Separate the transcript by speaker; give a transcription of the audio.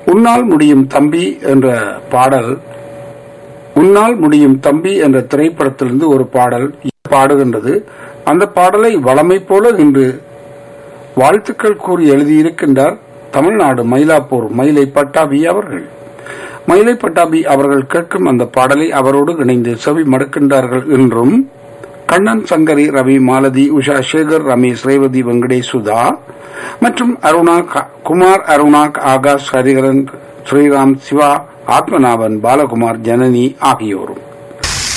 Speaker 1: உன்னால் முடியும் தம்பி என்ற பாடல் உன்னால் முடியும் தம்பி என்ற திரைப்படத்திலிருந்து ஒரு பாடல் பாடுகின்றது அந்த பாடலை வளமை போல இன்று வாழ்த்துக்கள் கூறி எழுதியிருக்கின்றார் தமிழ்நாடு மயிலாப்பூர் மயிலை பட்டாபி அவர்கள் மயிலை பட்டாபி அவர்கள் கேட்கும் அந்த பாடலை அவரோடு இணைந்து செவி மடுக்கின்றார்கள் என்றும் கண்ணன் சங்கரி ரவி மாலதி உஷா சேகர் ரமேஷ் ரேவதி வெங்கடேஷ் சுதா மற்றும் அருணா க- குமார் அருணா ஆகாஷ் ஹரிகரன் ஸ்ரீராம் சிவா ஆத்மநாபன் பாலகுமார் ஜனனி ஆகியோரும்